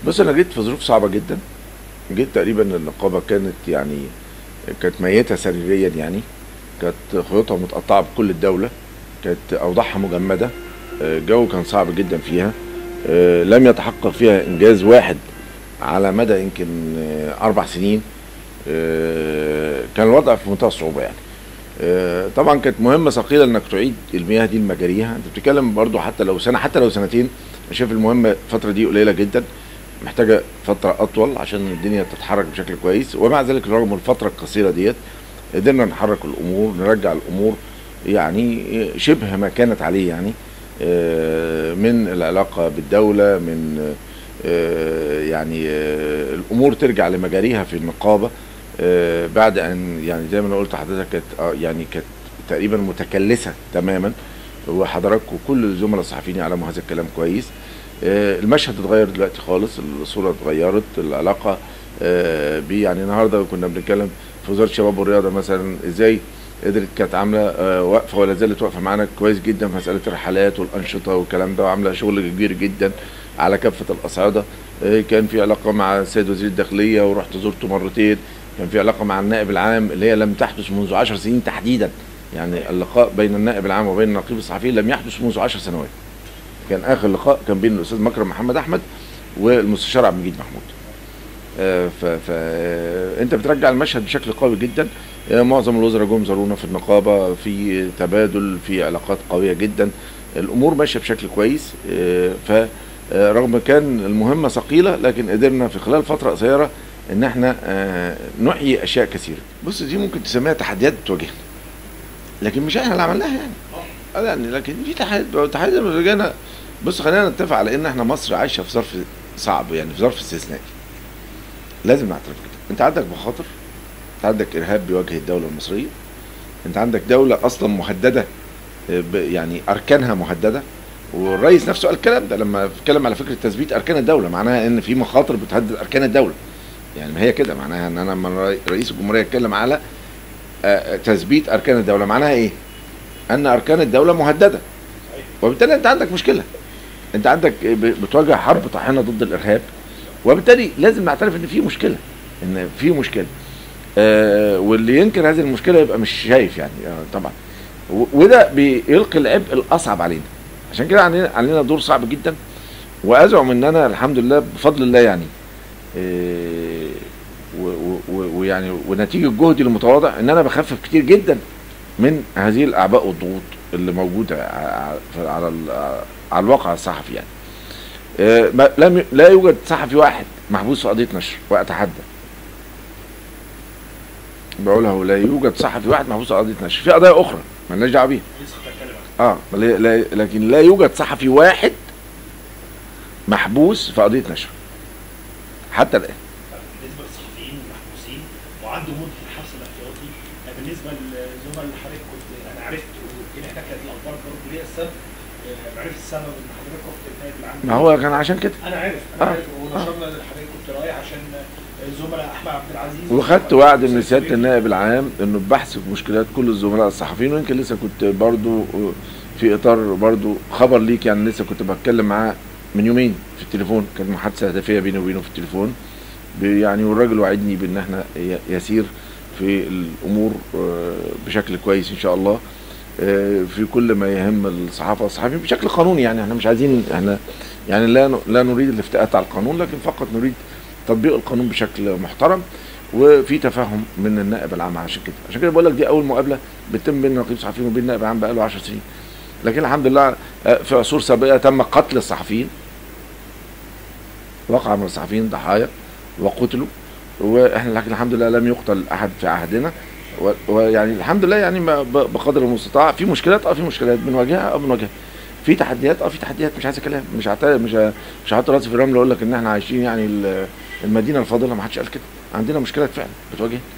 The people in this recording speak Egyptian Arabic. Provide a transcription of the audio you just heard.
بص انا جيت في ظروف صعبه جدا جيت تقريبا النقابه كانت يعني كانت ميته سريريا يعني كانت خيوطها متقطعه بكل الدوله كانت اوضاعها مجمده آه، الجو كان صعب جدا فيها آه، لم يتحقق فيها انجاز واحد على مدى يمكن آه، اربع سنين آه، كان الوضع في منتهى الصعوبه يعني آه، طبعا كانت مهمه ثقيله انك تعيد المياه دي لمجاريها انت بتتكلم برضو حتى لو سنه حتى لو سنتين أنا شايف المهمه الفتره دي قليله جدا محتاجه فتره اطول عشان الدنيا تتحرك بشكل كويس ومع ذلك رغم الفتره القصيره ديت قدرنا نحرك الامور نرجع الامور يعني شبه ما كانت عليه يعني آه، من العلاقه بالدوله من آه، يعني آه، الامور ترجع لمجاريها في النقابه آه، بعد ان يعني زي ما انا قلت لحضرتك كانت آه، يعني كانت تقريبا متكلسه تماما وحضراتكم كل الزملاء الصحفيين يعلموا هذا الكلام كويس آه، المشهد اتغير دلوقتي خالص الصوره اتغيرت العلاقه آه، بي يعني النهارده كنا بنتكلم في وزاره الشباب والرياضه مثلا ازاي قدرت كانت عامله آه، واقفه ولا زالت واقفه معانا كويس جدا في مساله الرحلات والانشطه والكلام ده وعامله شغل كبير جدا على كافه الاصعده آه، كان في علاقه مع السيد وزير الداخليه ورحت زرته مرتين كان في علاقه مع النائب العام اللي هي لم تحدث منذ عشر سنين تحديدا يعني اللقاء بين النائب العام وبين النقيب الصحفي لم يحدث منذ عشر سنوات كان اخر لقاء كان بين الاستاذ مكرم محمد احمد والمستشار عبد المجيد محمود آه، ف ف آه، انت بترجع المشهد بشكل قوي جدا آه، معظم الوزراء جم زارونا في النقابه في تبادل في علاقات قويه جدا الامور ماشيه بشكل كويس آه، ف آه، رغم كان المهمه ثقيله لكن قدرنا في خلال فتره قصيره ان احنا آه، نحيي اشياء كثيره بص دي ممكن تسميها تحديات بتواجهنا لكن مش احنا اللي عملناها يعني آه، يعني لكن دي تحديات تحديات بتواجهنا بص خلينا نتفق على ان احنا مصر عايشه في ظرف صعب يعني في ظرف استثنائي لازم نعترف كده انت عندك مخاطر انت عندك ارهاب بيواجه الدوله المصريه انت عندك دوله اصلا مهدده آه، ب- يعني اركانها مهدده والرئيس نفسه قال الكلام ده لما اتكلم على فكره تثبيت اركان الدوله معناها ان في مخاطر بتهدد اركان الدوله يعني ما هي كده معناها ان انا لما الرئي- رئيس الجمهوريه يتكلم على آه، تثبيت اركان الدوله معناها ايه ان اركان الدوله مهدده وبالتالي انت عندك مشكله انت عندك ب- بتواجه حرب طاحنه ضد الارهاب وبالتالي لازم نعترف ان في مشكله ان في مشكله آه واللي ينكر هذه المشكله يبقى مش شايف يعني آه طبعا و- وده بيلقي العبء الاصعب علينا عشان كده علينا علينا دور صعب جدا وازعم ان انا الحمد لله بفضل الله يعني آه، و- و- و- ويعني ونتيجه جهدي المتواضع ان انا بخفف كتير جدا من هذه الاعباء والضغوط اللي موجوده ع- ع- على ال- على الواقع الصحفي يعني آه، ما- لم ي- لا يوجد صحفي واحد محبوس في قضيه نشر واتحدى بقولها لا يوجد صحفي واحد محبوس في قضيه نشر في قضايا اخرى مالناش دعوه بيها لسه كنت هتكلم عنها. اه لا- لا- لكن لا يوجد صحفي واحد محبوس في قضيه نشر حتى الان بالنسبه للصحفيين المحبوسين وعنده مده الحبس الاحتياطي بالنسبه للزملاء اللي حضرتك كنت انا عرفت ويمكن احنا كانت الاخبار برضه ليها السبب آه، عرفت السبب ان حضرتك رحت النائب العام ما هو كان عشان كده انا عارف انا آه. عارف ونشرنا ان حضرتك كنت رايح عشان الزملاء احمد عبد العزيز وخدت وعد من سياده النائب العام انه بحث مشكلات كل الزملاء الصحفيين ويمكن لسه كنت برضو في اطار برضو خبر ليك يعني لسه كنت بتكلم معاه من يومين في التليفون كانت محادثه هدفيه بيني وبينه في التليفون ب- يعني والراجل وعدني بان احنا ي- يسير في الامور آه، بشكل كويس ان شاء الله آه، في كل ما يهم الصحافه والصحفيين بشكل قانوني يعني احنا مش عايزين احنا يعني لا ن- لا نريد الافتئات على القانون لكن فقط نريد تطبيق القانون بشكل محترم وفي تفاهم من النائب العام عشان كده عشان كده بقول لك دي اول مقابله بتتم بين نقيب الصحفيين وبين النائب العام بقاله 10 سنين لكن الحمد لله آه، في عصور سابقه تم قتل الصحفيين وقع من الصحفيين ضحايا وقتلوا واحنا لكن الحمد لله لم يقتل احد في عهدنا و- ويعني الحمد لله يعني ما ب- بقدر المستطاع في مشكلات اه في مشكلات بنواجهها اه بنواجهها في تحديات اه في تحديات مش عايز كلام مش هعت- مش ه- مش هحط راسي في الرمل واقول لك ان احنا عايشين يعني ال- المدينه الفاضله ما حدش قال كده عندنا مشكلات فعلا بتواجهنا